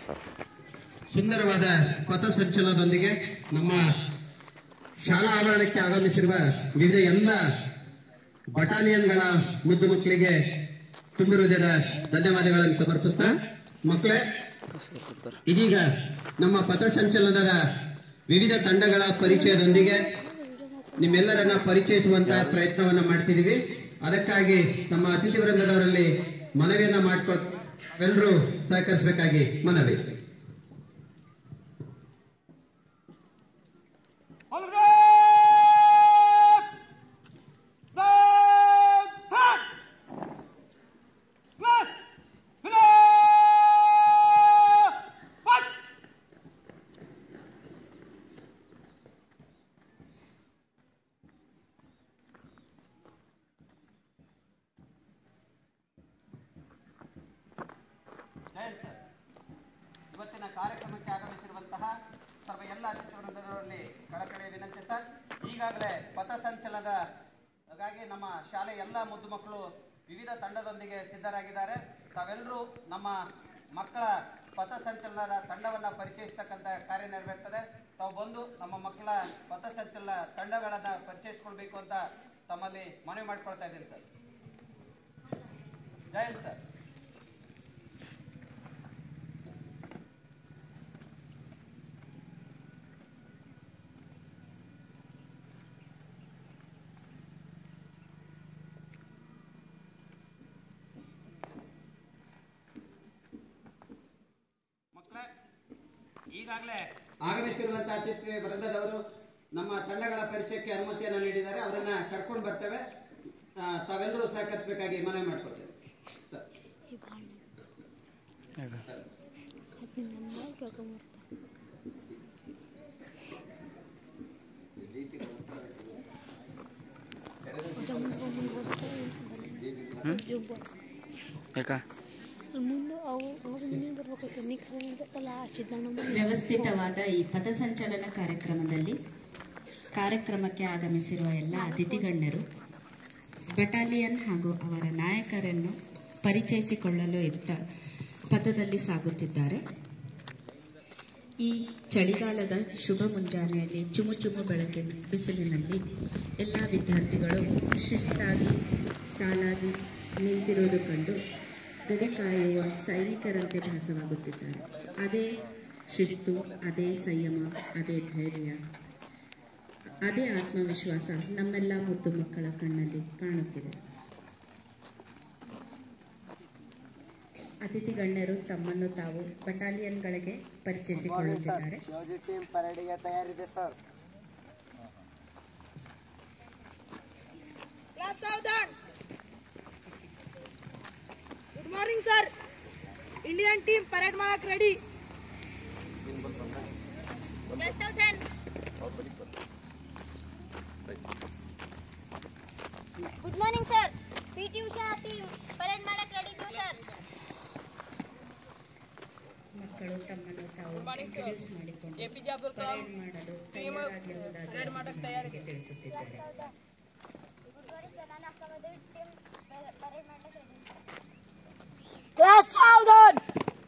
ಸುಂದರವಾದ ಪಥಸಂಚಲನದೊಂದಿಗೆ ನಮ್ಮ ಶಾಲಾ ಆವರಣಕ್ಕೆ ಆಗಮಿಸಿರುವ ವಿವಿಧ ಎಲ್ಲ ಬಟಾಲಿಯನ್ಗಳ ಮುದ್ದು ಮಕ್ಕಳಿಗೆ ತುಂಬು ಹೃದಯದ ಧನ್ಯವಾದಗಳನ್ನು ಸಮರ್ಪಿಸ್ತಾ ಮಕ್ಕಳೇ ಇದೀಗ ನಮ್ಮ ಪಥಸಂಚಲನದ ವಿವಿಧ ತಂಡಗಳ ಪರಿಚಯದೊಂದಿಗೆ ನಿಮ್ಮೆಲ್ಲರನ್ನ ಪರಿಚಯಿಸುವಂತಹ ಪ್ರಯತ್ನವನ್ನ ಮಾಡ್ತಿದೀವಿ ಅದಕ್ಕಾಗಿ ನಮ್ಮ ಅತಿಥಿ ವೃಂದದವರಲ್ಲಿ ಮನವಿಯನ್ನ ಮಾಡ್ಕೊ ಎಲ್ಲರೂ ಸಹಕರಿಸಬೇಕಾಗಿ ಮನವಿ Holgren! Satan! Glass! Pillar! Fight! Jayanth sir ಇವತ್ತಿನ ಕಾರ್ಯಕ್ರಮಕ್ಕೆ ಆಗಮಿಸಿರುವಂತಹ ಸರ್ವ ಎಲ್ಲ ಅತಿಥಿ ವೃಂದದವರಲ್ಲಿ ಕಳಕಳಿಯ ವಿನಂತಿ ಸರ್ ಈಗಾಗಲೇ ಪಥಸಂಚಲನದ ಹಾಗಾಗಿ ನಮ್ಮ ಶಾಲೆ ಎಲ್ಲ ಮುದ್ದು ಮಕ್ಕಳು ವಿವಿಧ ತಂಡದೊಂದಿಗೆ ಸಿದ್ಧರಾಗಿದ್ದಾರೆ ತಾವೆಲ್ಲರೂ ನಮ್ಮ ಮಕ್ಕಳ ಪಥಸಂಚಲನದ ತಂಡವನ್ನ ಪರಿಚಯಿಸ್ತಕ್ಕಂಥ ಕಾರ್ಯ ನೆರವೇರ್ತದೆ ತಾವು ಬಂದು ನಮ್ಮ ಮಕ್ಕಳ ಪಥಸಂಚಲನ ತಂಡಗಳನ್ನ ಪರಿಚಯಿಸ್ಕೊಳ್ಬೇಕು ಅಂತ ತಮ್ಮಲ್ಲಿ ಮನವಿ ಮಾಡ್ಕೊಳ್ತಾ ಇದ್ದೀನಿ ಸರ್ ಜಯಂತ್ ಸರ್ ಮಕ್ಕಳೇ ಈಗಾಗಲೇ ಆಗಮಿಸಿರುವಂತಹ ಅತಿಥಿ ವೃಂದದವರು ನಮ್ಮ ತಂಡಗಳ ಪರಿಚಯಕ್ಕೆ ಅನುಮತಿಯನ್ನು ನೀಡಿದ್ದಾರೆ ಅವರನ್ನ ಕರ್ಕೊಂಡು ಬರ್ತೇವೆ ಆ, ತಾವೆಲ್ಲರೂ ಸಹಕರಿಸಬೇಕಾಗಿ ಮನವಿ ಮಾಡ್ಕೊಳ್ತೇವೆ ಸರ್ ಯಾಕ ಮುಂದೆ ಅವು ಅವ್ರ ಮನೆಗೆ ಬರ್ಬೇಕಾಯ್ತು ನೀ ಖರೆ ತಲ್ಲ ಸಿದ್ದಣ್ಣ ವ್ಯವಸ್ಥಿತವಾದ ಈ ಪಥಸಂಚಲನ ಕಾರ್ಯಕ್ರಮದಲ್ಲಿ ಕಾರ್ಯಕ್ರಮಕ್ಕೆ ಆಗಮಿಸಿರುವ ಎಲ್ಲ ಅತಿಥಿ ಗಣ್ಯರು ಬಟಾಲಿಯನ್ ಹಾಗೂ ಅವರ ನಾಯಕರನ್ನು ಪರಿಚಯಿಸಿಕೊಳ್ಳಲು ಇತ್ತ ಪಥದಲ್ಲಿ ಸಾಗುತ್ತಿದ್ದಾರೆ ಈ ಚಳಿಗಾಲದ ಶುಭ ಮುಂಜಾನೆಯಲ್ಲಿ ಚುಮು ಚುಮು ಬೆಳಕಿನ ಬಿಸಿಲಿನಲ್ಲಿ ಎಲ್ಲ ವಿದ್ಯಾರ್ಥಿಗಳು ಶಿಸ್ತಾಗಿ ಸಾಲಾಗಿ ನಿಂತಿರುವುದು ಕಂಡು ಗಡಿ ಕಾಯುವ ಸೈನಿಕರಂತೆ ಭಾಸವಾಗುತ್ತಿದ್ದಾರೆ ಅದೇ ಶಿಸ್ತು ಅದೇ ಸಂಯಮ ಅದೇ ಧೈರ್ಯ ಅದೇ ಆತ್ಮವಿಶ್ವಾಸ ನಮ್ಮೆಲ್ಲ ಮುದ್ದು ಮಕ್ಕಳ ಕಣ್ಣಲ್ಲಿ ಕಾಣುತ್ತಿದೆ ಅತಿಥಿ ಗಣ್ಯರು ತಮ್ಮನ್ನು ತಾವು ಬಟಾಲಿಯನ್ಗಳಿಗೆ ಪರಿಚಯಿಸಿಕೊಳ್ಳುತ್ತಿದ್ದಾರೆ ಶಿವಾಜಿ ಟೀಮ್ ಪರೇಡಿಗೆ ತಯಾರಿದೆ sir Class Southern. Good morning, sir. Indian team parade ಮಾಡಕ್ ready Class Southern. Good morning sir P T Usha team parade ಮಾಡಕ್ ರೆಡಿ ಇದ್ದೀವಿ ಸರ್ ಮಕ್ಕಳು ತಮ್ಮನ್ನು ತಾವು ಇಂಟ್ರೊಡ್ಯೂಸ್ ಮಾಡಿಕೊಂಡು ಪರೇಡ್ ಮಾಡಲು ತಯಾರಾಗಿರುವುದಾಗಿ ತಿಳಿಸುತ್ತಿದ್ದಾರೆ ಗುಡ್ ಮಾರ್ನಿಂಗ್ ಸರ್ ನಾನು ಅಕ್ಕ ಮದುವೆ ಟೀಮ್ ಪರೇಡ್ ಮಾಡಕ್ ready Class Southern.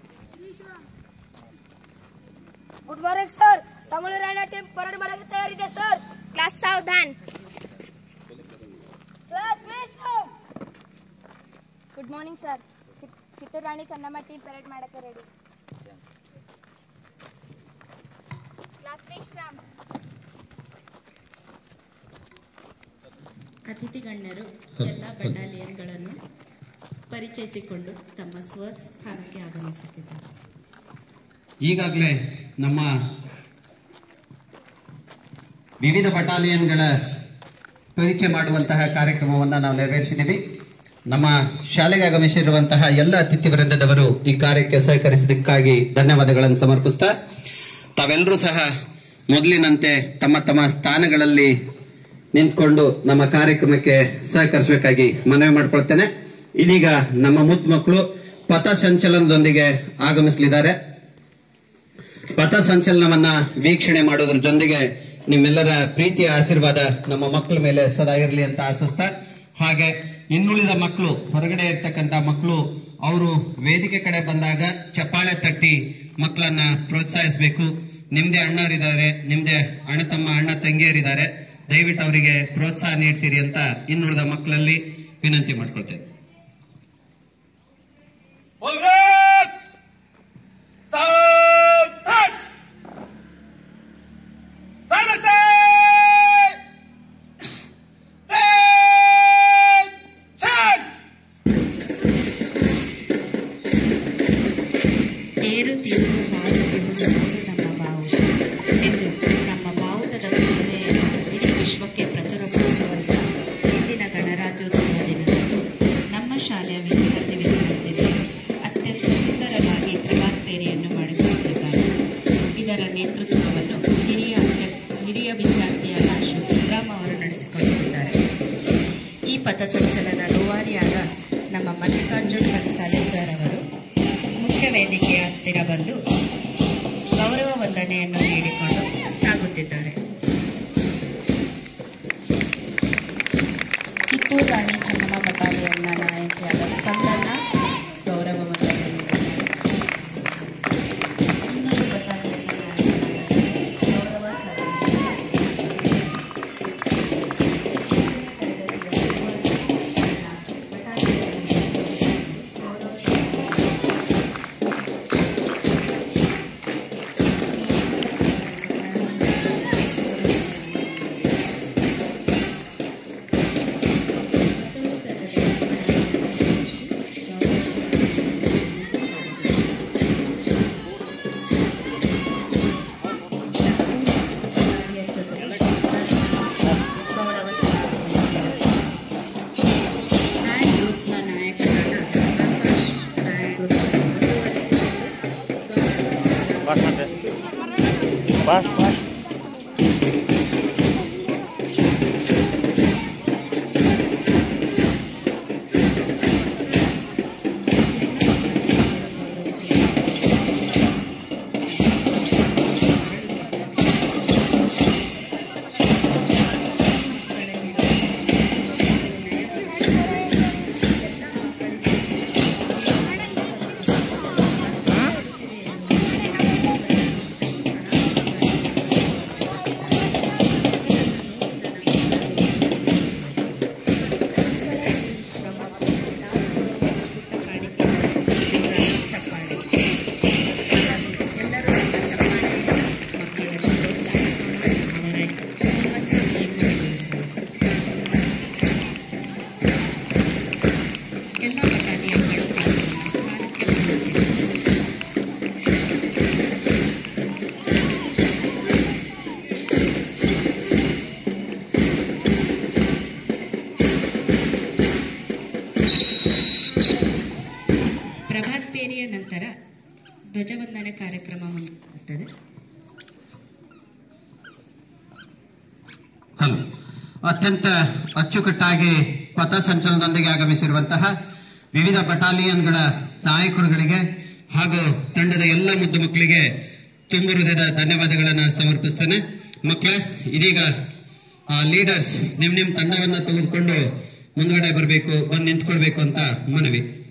Good morning sir Sangolli Rayanna team parade ಮಾಡಕ್ಕೆ ತಯಾರಿದೆ ಸರ್ ಕ್ಲಾಸ್ ಸಾವಧಾನ್ class Vishnu good morning sir Kittur Rani Chennamma team parade ಮಾಡಕ್ಕೆ ರೆಡಿ ಕ್ಲಾಸ್ ಶ್ರೀಶ್ರಾಮ್ ಅತಿಥಿ ಗಣ್ಯರು ಎಲ್ಲ ಬಟಾಲಿಯನ್ಗಳನ್ನು ಪರಿಚಯಿಸಿಕೊಂಡು ತಮ್ಮ ಸ್ವಸ್ಥಾನಕ್ಕೆ ಆಗಮಿಸುತ್ತಿದ್ದಾರೆ ಈಗಾಗಲೇ ನಮ್ಮ ವಿವಿಧ ಬಟಾಲಿಯನ್ಗಳ ಪರಿಚಯ ಮಾಡುವಂತಹ ಕಾರ್ಯಕ್ರಮವನ್ನ ನಾವು ನೆರವೇರಿಸಿದ್ದೀವಿ ನಮ್ಮ ಶಾಲೆಗೆ ಆಗಮಿಸಿರುವಂತಹ ಎಲ್ಲ ಅತಿಥಿ ವೃಂದದವರು ಈ ಕಾರ್ಯಕ್ಕೆ ಸಹಕರಿಸಿದ್ದಕ್ಕಾಗಿ ಧನ್ಯವಾದಗಳನ್ನು ಸಮರ್ಪಿಸ್ತಾ ತಾವೆಲ್ಲರೂ ಸಹ ಮೊದಲಿನಂತೆ ತಮ್ಮ ತಮ್ಮ ಸ್ಥಾನಗಳಲ್ಲಿ ನಿಂತ್ಕೊಂಡು ನಮ್ಮ ಕಾರ್ಯಕ್ರಮಕ್ಕೆ ಸಹಕರಿಸಬೇಕಾಗಿ ಮನವಿ ಮಾಡ್ಕೊಳ್ತೇನೆ ಇದೀಗ ನಮ್ಮ ಮುದ್ದು ಮಕ್ಕಳು ಪಥ ಸಂಚಲನದೊಂದಿಗೆ ಆಗಮಿಸಲಿದ್ದಾರೆ ಪಥ ಸಂಚಲನವನ್ನ ವೀಕ್ಷಣೆ ಮಾಡೋದ್ರ ಜೊತೆಗೆ ನಿಮ್ಮೆಲ್ಲರ ಪ್ರೀತಿಯ ಆಶೀರ್ವಾದ ನಮ್ಮ ಮಕ್ಕಳ ಮೇಲೆ ಸದಾ ಇರಲಿ ಅಂತ ಆಶಿಸ್ತಾ ಹಾಗೆ ಇನ್ನುಳಿದ ಮಕ್ಕಳು ಹೊರಗಡೆ ಇರ್ತಕ್ಕಂಥ ಮಕ್ಕಳು ಅವರು ವೇದಿಕೆ ಕಡೆ ಬಂದಾಗ ಚಪ್ಪಾಳೆ ತಟ್ಟಿ ಮಕ್ಕಳನ್ನ ಪ್ರೋತ್ಸಾಹಿಸಬೇಕು ನಿಮ್ದೇ ಅಣ್ಣರಿದ್ದಾರೆ ನಿಮ್ದೇ ಅಣ್ಣ ತಮ್ಮ ಅಣ್ಣ ತಂಗಿಯರಿದ್ದಾರೆ ದಯವಿಟ್ಟು ಅವರಿಗೆ ಪ್ರೋತ್ಸಾಹ ನೀಡ್ತೀರಿ ಅಂತ ಇನ್ನುಳಿದ ಮಕ್ಕಳಲ್ಲಿ ವಿನಂತಿ ಮಾಡ್ಕೊಳ್ತೇನೆ Bullet! Southern! Silence! Attention! ಏರುತ್ತಿರುವುದು ಹಾರುತ್ತಿರುವುದು ನಮ್ಮ ಬಾವುಟ ಎಂದು ನಮ್ಮ ಬಾವುಟದ ಪ್ರೇರಣೆಯನ್ನು ಇಡೀ ವಿಶ್ವಕ್ಕೆ ಪ್ರಚುರಪಡಿಸುವಂತ ಇಂದಿನ ಗಣರಾಜ್ಯೋತ್ಸವ ದಿನದಂದು ನಮ್ಮ ಶಾಲೆಯ ವಿದ್ಯಾರ್ಥಿ ವಿದ್ಯಾರ್ಥಿನಿಯರು ಅತ್ಯಂತ ಸುಂದರವಾಗಿ ಪ್ರಭಾತ್ ಪೇರಿಯನ್ನು ಮಾಡಿಕೊಳ್ಳುತ್ತಿದ್ದಾರೆ ಇದರ ನೇತೃತ್ವವನ್ನು ಹಿರಿಯ ಅಧ್ಯ- ಹಿರಿಯ ವಿದ್ಯಾರ್ಥಿಯಾದ ಶ್ರೀ ಸಿದ್ದರಾಮ ಅವರು ನಡೆಸಿಕೊಳ್ಳುತ್ತಿದ್ದಾರೆ ಈ ಪಥಸಂಚಲನ ರೂವಾರಿಯಾದ ನಮ್ಮ ಮಲ್ಲಿಕಾರ್ಜುನ್ ಕನ್ಸಾಲೆ ಸರ್ ಅವರು ಮುಖ್ಯ ವೇದಿಕೆಯ ಹತ್ತಿರ ಬಂದು ಗೌರವ ವಂದನೆಯನ್ನು ನೀಡಿಕೊಂಡು ಸಾಗುತ್ತಿದ್ದಾರೆ ಕಿತ್ತೂರು ರಾಣಿ ಚೆನ್ನಮ್ಮ ಬಟಾಲಿಯನ್ನ ನಾಯಕಿಯಾದ ಸ್ಪಂದನ ಗೌರವ ವಂದನೆ ನೀಡಿದ್ದಾರೆ ಇನ್ನೊಂದು ಬಟಾಲಿಯನ್ನ ನಾಯಕಿಯಾದ ಗೌರವ ಗೌರವ ಬ್ಯಾಂಡ್ ಗ್ರೂಪ್ನ ನಾಯಕರಾದ ಆಕಾಶ್ ಬ್ಯಾಂಡ್ ಗ್ರೂಪ್ ಎಲ್ಲರೂ ನಮ್ಮ ಚಪ್ಪಾಳೆಯಿಂದ ಮಕ್ಕಳನ್ನು ಪ್ರೋತ್ಸಾಹಿಸೋಣ ಅವರ ಹುಮ್ಮಸ್ಸನ್ನು ಇಮ್ಮಡಿಗೊಳಿಸೋಣ ಎಲ್ಲ ಬಟಾಲಿಯನ್ಗಳು ತಮ್ಮ ತಮ್ಮ ಸ್ಥಾನಕ್ಕೆ ಬರುತ್ತಿವೆ ಪ್ರಭಾತ್ ಪೇರಿಯ ನಂತರ ಧ್ವಜವಂದನೆ ಕಾರ್ಯಕ್ರಮ ಮುಂದುವರಿಯುತ್ತದೆ ಹಲೋ ಅತ್ಯಂತ ಅಚ್ಚುಕಟ್ಟಾಗಿ ಪಥಸಂಚಲನದೊಂದಿಗೆ ಆಗಮಿಸಿರುವಂತಹ ವಿವಿಧ ಬಟಾಲಿಯನ್ಗಳ ನಾಯಕರುಗಳಿಗೆ ಹಾಗೂ ತಂಡದ ಎಲ್ಲ ಮುದ್ದು ಮಕ್ಕಳಿಗೆ ತುಂಬ ಹೃದಯದ ಧನ್ಯವಾದಗಳನ್ನು ಸಮರ್ಪಿಸ್ತೇನೆ ಮಕ್ಕಳ ಇದೀಗ ಆ ಲೀಡರ್ಸ್ ನಿಮ್ ನಿಮ್ ತಂಡವನ್ನ ತೆಗೆದುಕೊಂಡು ಮುಂದ್ಗಡೆ ಬರಬೇಕು ಬಂದು ನಿಂತ್ಕೊಳ್ಬೇಕು ಅಂತ ಮನವಿ